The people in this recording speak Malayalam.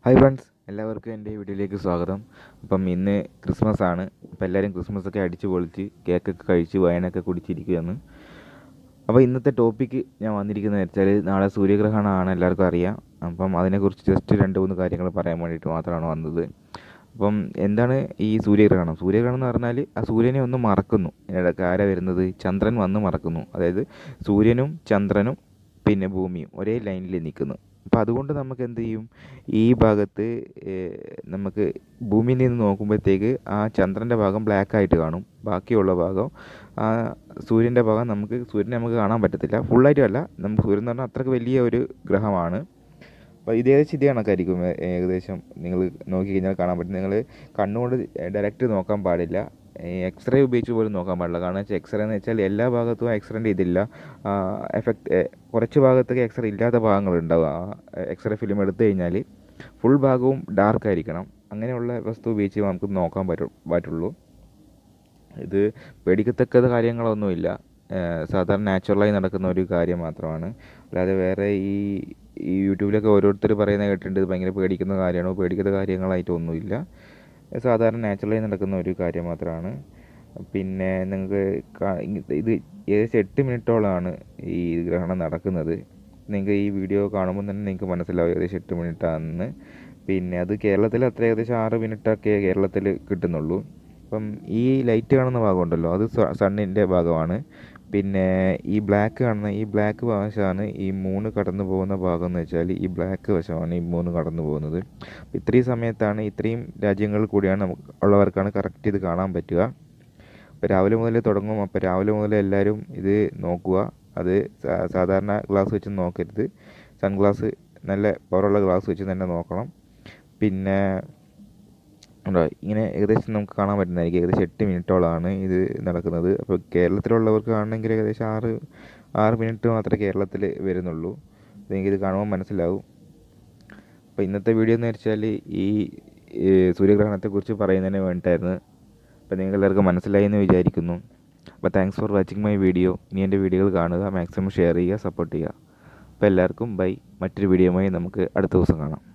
ഹായ് ഫ്രണ്ട്സ് എല്ലാവർക്കും എൻ്റെ വീഡിയോയിലേക്ക് സ്വാഗതം അപ്പം ഇന്ന് ക്രിസ്മസ് ആണ് അപ്പോൾ എല്ലാവരും ക്രിസ്മസ് ഒക്കെ അടിച്ച് പൊളിച്ച് കേക്കൊക്കെ കഴിച്ച് വയനൊക്കെ കുടിച്ചിരിക്കുകയാണ് അപ്പോൾ ഇന്നത്തെ ടോപ്പിക്ക് ഞാൻ വന്നിരിക്കുന്നത് വെച്ചാൽ നാളെ സൂര്യഗ്രഹണമാണ് എല്ലാവർക്കും അറിയാം അപ്പം അതിനെക്കുറിച്ച് ജസ്റ്റ് രണ്ട് മൂന്ന് കാര്യങ്ങൾ പറയാൻ വേണ്ടിയിട്ട് മാത്രമാണ് വന്നത് അപ്പം എന്താണ് ഈ സൂര്യഗ്രഹണം സൂര്യഗ്രഹണം എന്ന് പറഞ്ഞാൽ ആ സൂര്യനെ ഒന്ന് മറക്കുന്നു ഇതിനിടയ്ക്ക് ആരാ വരുന്നത് ചന്ദ്രൻ വന്ന് മറക്കുന്നു അതായത് സൂര്യനും ചന്ദ്രനും പിന്നെ ഭൂമിയും ഒരേ ലൈനിൽ നിൽക്കുന്നു അപ്പോൾ അതുകൊണ്ട് നമുക്ക് എന്ത് ചെയ്യും ഈ ഭാഗത്ത് ഏഹ്, നമുക്ക് ഭൂമിയിൽ നിന്ന് നോക്കുമ്പോഴത്തേക്ക് ആ ചന്ദ്രൻ്റെ ഭാഗം ബ്ലാക്ക് ആയിട്ട് കാണും ബാക്കിയുള്ള ഭാഗം ആ സൂര്യൻ്റെ ഭാഗം നമുക്ക് സൂര്യനെ നമുക്ക് കാണാൻ പറ്റത്തില്ല ഫുള്ളായിട്ടും അല്ല നമുക്ക് സൂര്യൻ എന്ന് പറഞ്ഞാൽ അത്രയ്ക്ക് വലിയ ഒരു ഗ്രഹമാണ് അപ്പോൾ ഇത് ഏകദേശം ഇതേ കണക്കായിരിക്കും ഏ- ഏകദേശം നിങ്ങൾ നോക്കിക്കഴിഞ്ഞാൽ കാണാൻ പറ്റും നിങ്ങൾ കണ്ണുകൊണ്ട് ഡയറക്റ്റ് നോക്കാൻ പാടില്ല എക്സ്റേ ഉപയോഗിച്ച് പോലും നോക്കാൻ പാടില്ല കാരണം വെച്ചാൽ എക്സ്റേ എന്ന് വെച്ചാൽ എല്ലാ ഭാഗത്തും എക്സ്റേൻ്റെ ഇതില്ല എഫക്റ്റ് കുറച്ച് ഭാഗത്തൊക്കെ എക്സ്റേ ഇല്ലാത്ത ഭാഗങ്ങളുണ്ടാവും ആ എക്സ്റേ ഫിലിം എടുത്തു കഴിഞ്ഞാൽ ഫുൾ ഭാഗവും ഡാർക്ക് ആയിരിക്കണം അങ്ങനെയുള്ള വസ്തു ഉപയോഗിച്ച് നമുക്ക് നോക്കാൻ പറ്റും പറ്റുള്ളൂ ഇത് പേടിക്കത്തക്ക കാര്യങ്ങളൊന്നുമില്ല ഏഹ് സാധാരണ നാച്ചുറലായി നടക്കുന്ന ഒരു കാര്യം മാത്രമാണ് അല്ലാതെ വേറെ ഈ ഈ യൂട്യൂബിലൊക്കെ ഓരോരുത്തർ പറയുന്നത് കേട്ടിട്ടുണ്ട് ഇത് ഭയങ്കര പേടിക്കുന്ന കാര്യമാണോ പേടിക്കുന്ന കാര്യങ്ങളായിട്ടൊന്നുമില്ല സാധാരണ നാച്ചുറലായി നടക്കുന്ന ഒരു കാര്യം മാത്രമാണ് പിന്നെ നിങ്ങൾക്ക് കാ- ഇ- ഇത് ഏകദേശം എട്ട് മിനിറ്റോളമാണ് ഈ ഗ്രഹണം നടക്കുന്നത് നിങ്ങൾക്ക് ഈ വീഡിയോ കാണുമ്പോൾ തന്നെ നിങ്ങൾക്ക് മനസ്സിലാവും ഏകദേശം എട്ട് മിനിറ്റാണെന്ന് പിന്നെ അത് കേരളത്തിൽ അത്ര ഏകദേശം ആറ് മിനിറ്റൊക്കെ കേരളത്തിൽ കിട്ടുന്നുള്ളൂ അപ്പം ഈ ലൈറ്റ് കാണുന്ന ഭാഗമുണ്ടല്ലോ അത് സണ്ണിൻ്റെ ഭാഗമാണ് പിന്നെ ഈ ബ്ലാക്ക് കാണുന്ന ഈ ബ്ലാക്ക് വശമാണ് ഈ മൂന്ന് കടന്നു പോകുന്ന ഭാഗം എന്ന് വെച്ചാൽ ഈ ബ്ലാക്ക് വശമാണ് ഈ മൂന്ന് കടന്നു പോകുന്നത് അപ്പോൾ ഇത്രയും സമയത്താണ് ഇത്രയും രാജ്യങ്ങളിൽ കൂടിയാണ് നമുക്ക് ഉള്ളവർക്കാണ് കറക്റ്റ് ഇത് കാണാൻ പറ്റുക അപ്പോൾ രാവിലെ മുതലേ തുടങ്ങും അപ്പോൾ രാവിലെ മുതലേ എല്ലാവരും ഇത് നോക്കുക അത് സാ- സാധാരണ ഗ്ലാസ് വെച്ച് നോക്കരുത് സൺഗ്ലാസ് നല്ല പവറുള്ള ഗ്ലാസ് വെച്ച് തന്നെ നോക്കണം പിന്നെ ഉണ്ടോ ഇങ്ങനെ ഏകദേശം നമുക്ക് കാണാൻ പറ്റുന്നതായിരിക്കും ഏകദേശം എട്ട് മിനിറ്റോളമാണ് ഇത് നടക്കുന്നത് അപ്പോൾ കേരളത്തിലുള്ളവർക്ക് കാണണമെങ്കിൽ ഏകദേശം ആറ് ആറ് മിനിറ്റ് മാത്രമേ കേരളത്തിൽ വരുന്നുള്ളൂ നിങ്ങൾക്ക് ഇത് കാണുമ്പോൾ മനസ്സിലാവും അപ്പോൾ ഇന്നത്തെ വീഡിയോ എന്ന് വെച്ചാൽ ഈ ഈ സൂര്യഗ്രഹണത്തെക്കുറിച്ച് പറയുന്നതിന് വേണ്ടിയിട്ടായിരുന്നു അപ്പോൾ നിങ്ങൾക്ക് എല്ലാവർക്കും മനസ്സിലായി എന്ന് വിചാരിക്കുന്നു അപ്പോൾ thanks for watching my video ഇനി എൻ്റെ വീഡിയോകൾ കാണുക മാക്സിമം ഷെയർ ചെയ്യുക സപ്പോർട്ട് ചെയ്യുക അപ്പോൾ എല്ലാവർക്കും ബൈ മറ്റൊരു വീഡിയോയുമായി നമുക്ക് അടുത്ത ദിവസം കാണാം